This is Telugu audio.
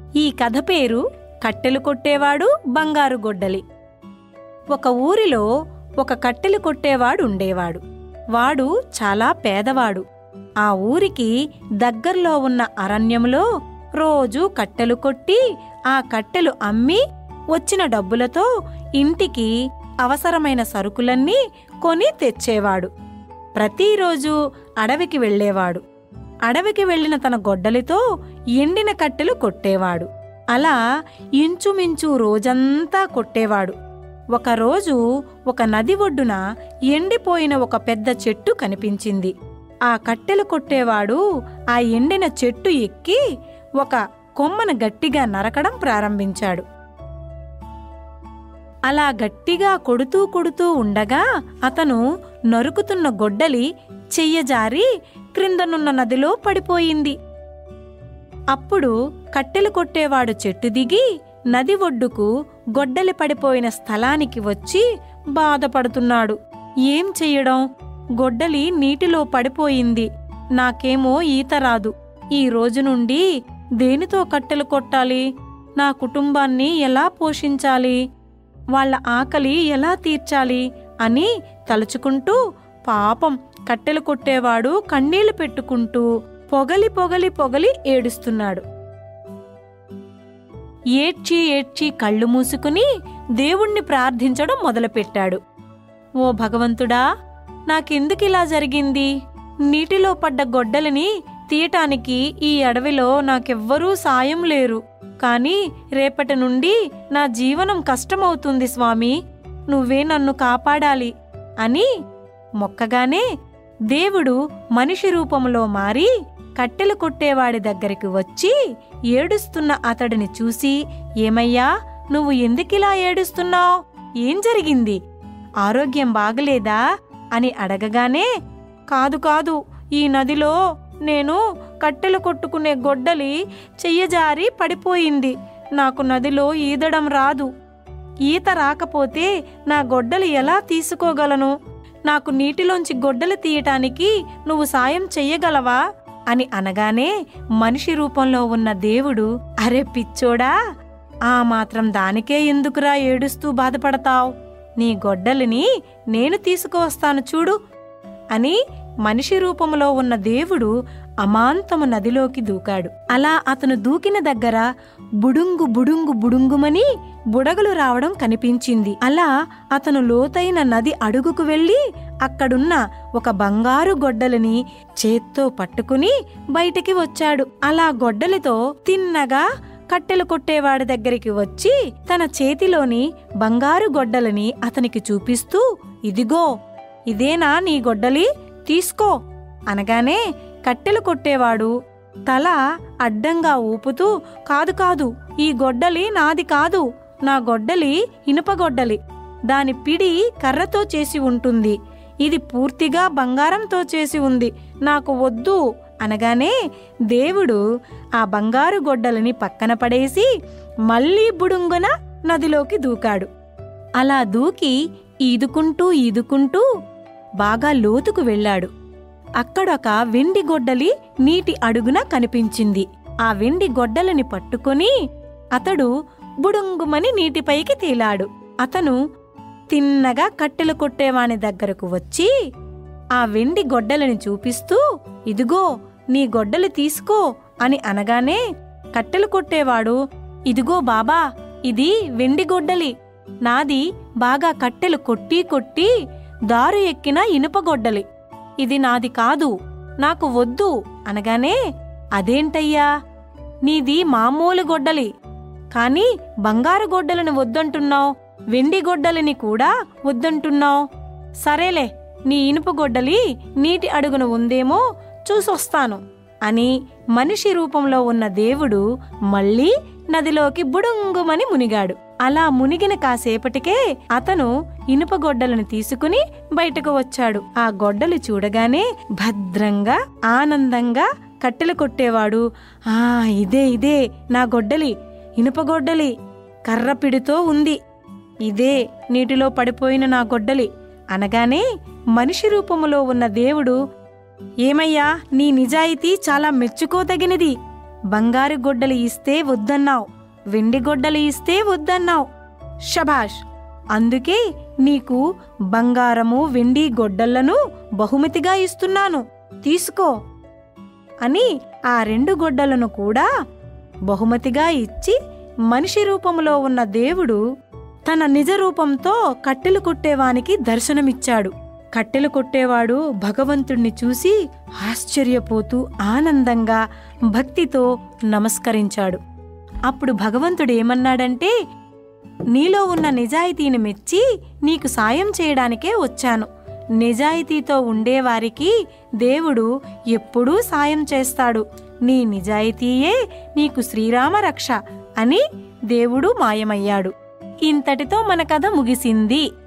ఈ కథ పేరు కట్టెలు కొట్టేవాడు బంగారు గొడ్డలి ఒక ఊరిలో ఒక కట్టెలు కొట్టేవాడు ఉండేవాడు వాడు చాలా పేదవాడు ఆ ఊరికి దగ్గర్లో ఉన్న అరణ్యంలో రోజూ కట్టెలు కొట్టి ఆ కట్టెలు అమ్మి వచ్చిన డబ్బులతో ఇంటికి అవసరమైన సరుకులన్నీ కొని తెచ్చేవాడు ప్రతిరోజు అడవికి వెళ్ళేవాడు అడవికి వెళ్ళిన తన గొడ్డలితో ఎండిన కట్టెలు కొట్టేవాడు అలా ఇంచుమించు రోజంతా కొట్టేవాడు ఒకరోజు ఒక నది ఒడ్డున ఎండిపోయిన ఒక పెద్ద చెట్టు కనిపించింది ఆ కట్టెలు కొట్టేవాడు ఆ ఎండిన చెట్టు ఎక్కి ఒక కొమ్మను గట్టిగా నరకడం ప్రారంభించాడు అలా గట్టిగా కొడుతూ కొడుతూ ఉండగా అతను నరుకుతున్న గొడ్డలి చెయ్యజారి క్రిందనున్న నదిలో పడిపోయింది అప్పుడు కట్టెలు కొట్టేవాడు చెట్టు దిగి నది ఒడ్డుకు గొడ్డలి పడిపోయిన స్థలానికి వచ్చి బాధపడుతున్నాడు ఏం చెయ్యడం గొడ్డలి నీటిలో పడిపోయింది నాకేమో ఈత రాదు ఈ రోజు నుండి దేనితో కట్టెలు కొట్టాలి నా కుటుంబాన్ని ఎలా పోషించాలి వాళ్ళ ఆకలి ఎలా తీర్చాలి అని తలుచుకుంటూ పాపం కట్టెలు కొట్టేవాడు కన్నీళ్లు పెట్టుకుంటూ పొగలి పొగలి పొగలి ఏడుస్తున్నాడు ఏడ్చి ఏడ్చి కళ్ళు మూసుకుని దేవుణ్ణి ప్రార్థించడం మొదలుపెట్టాడు ఓ భగవంతుడా నాకెందుకిలా జరిగింది నీటిలో పడ్డ గొడ్డలిని తీయటానికి ఈ అడవిలో నాకెవ్వరూ సాయం లేరు కాని రేపటి నుండి నా జీవనం కష్టమవుతుంది స్వామి నువ్వే నన్ను కాపాడాలి అని మొక్కగానే దేవుడు మనిషి రూపంలో మారి కట్టెలు కొట్టేవాడి దగ్గరికి వచ్చి ఏడుస్తున్న అతడిని చూసి ఏమయ్యా నువ్వు ఎందుకిలా ఏడుస్తున్నావు ఏం జరిగింది ఆరోగ్యం బాగలేదా అని అడగగానే కాదు కాదు ఈ నదిలో నేను కట్టెలు కొట్టుకునే గొడ్డలి చెయ్యజారి పడిపోయింది నాకు నదిలో ఈదడం రాదు ఈత రాకపోతే నా గొడ్డలి ఎలా తీసుకోగలను నాకు నీటిలోంచి గొడ్డలి తీయటానికి నువ్వు సాయం చెయ్యగలవా అని అనగానే మనిషి రూపంలో ఉన్న దేవుడు అరే పిచ్చోడా ఆ మాత్రం దానికే ఎందుకురా ఏడుస్తూ బాధపడతావ్ నీ గొడ్డలిని నేను తీసుకువస్తాను చూడు అని మనిషి రూపంలో ఉన్న దేవుడు అమాంతము నదిలోకి దూకాడు అలా అతను దూకిన దగ్గర బుడుంగు బుడుంగు బుడుంగుమని బుడగలు రావడం కనిపించింది అలా అతను లోతైన నది అడుగుకు వెళ్ళి అక్కడున్న ఒక బంగారు గొడ్డలిని చేత్తో పట్టుకుని బయటికి వచ్చాడు అలా గొడ్డలితో తిన్నగా కట్టెలు కొట్టేవాడి దగ్గరికి వచ్చి తన చేతిలోని బంగారు గొడ్డలిని అతనికి చూపిస్తూ ఇదిగో ఇదేనా నీ గొడ్డలి తీసుకో అనగానే కట్టెలు కొట్టేవాడు తల అడ్డంగా ఊపుతూ కాదు కాదు ఈ గొడ్డలి నాది కాదు నా గొడ్డలి ఇనుప గొడ్డలి దాని పిడి కర్రతో చేసి ఉంటుంది ఇది పూర్తిగా బంగారంతో చేసి ఉంది నాకు వద్దు అనగానే దేవుడు ఆ బంగారు గొడ్డలిని పక్కన పడేసి మళ్ళీ బుడుంగున నదిలోకి దూకాడు అలా దూకి ఈదుకుంటూ ఈదుకుంటూ బాగా లోతుకు వెళ్ళాడు అక్కడొక వెండి గొడ్డలి నీటి అడుగున కనిపించింది ఆ వెండి గొడ్డలిని పట్టుకొని అతడు బుడుంగుమని నీటిపైకి తేలాడు అతను తిన్నగా కట్టెలు కొట్టేవాని దగ్గరకు వచ్చి ఆ వెండి గొడ్డలిని చూపిస్తూ ఇదిగో నీ గొడ్డలి తీసుకో అని అనగానే కట్టెలు కొట్టేవాడు ఇదిగో బాబా ఇది వెండి గొడ్డలి నాది బాగా కట్టెలు కొట్టి కొట్టి దారు ఎక్కిన ఇనుప గొడ్డలి ఇది నాది కాదు నాకు వద్దు అనగానే అదేంటయ్యా నీది మామూలు గొడ్డలి కాని బంగారు గొడ్డలిని వద్దంటున్నావు వెండి గొడ్డలిని కూడా వద్దంటున్నావు సరేలే నీ ఇనుప గొడ్డలి నీటి అడుగున ఉందేమో చూసొస్తాను అని మనిషి రూపంలో ఉన్న దేవుడు మళ్ళీ నదిలోకి బుడుంగుమని మునిగాడు అలా మునిగిన కాసేపటికే అతను ఇనుప గొడ్డలను తీసుకుని బయటకు వచ్చాడు ఆ గొడ్డలు చూడగానే భద్రంగా ఆనందంగా కట్టెలు కొట్టేవాడు ఆ ఇదే ఇదే నా గొడ్డలి ఇనుప గొడ్డలి కర్రపిడితో ఉంది ఇదే నీటిలో పడిపోయిన నా గొడ్డలి అనగానే మనిషి రూపములో ఉన్న దేవుడు ఏమయ్యా నీ నిజాయితీ చాలా మెచ్చుకోదగినది బంగారు గొడ్డలు ఇస్తే వద్దన్నావు వెండి గొడ్డలు ఇస్తే వద్దన్నావు షబాష్ అందుకే నీకు బంగారము వెండి గొడ్డళ్లను బహుమతిగా ఇస్తున్నాను తీసుకో అని ఆ రెండు గొడ్డలను కూడా బహుమతిగా ఇచ్చి మనిషి రూపంలో ఉన్న దేవుడు తన నిజ రూపంతో కట్టెలు కొట్టేవానికి దర్శనమిచ్చాడు కట్టెలు కొట్టేవాడు భగవంతుణ్ణి చూసి ఆశ్చర్యపోతూ ఆనందంగా భక్తితో నమస్కరించాడు అప్పుడు భగవంతుడేమన్నాడంటే నీలో ఉన్న నిజాయితీని మెచ్చి నీకు సాయం చేయడానికే వచ్చాను నిజాయితీతో ఉండేవారికి దేవుడు ఎప్పుడూ సాయం చేస్తాడు నీ నిజాయితీయే నీకు శ్రీరామ రక్ష అని దేవుడు మాయమయ్యాడు ఇంతటితో మన కథ ముగిసింది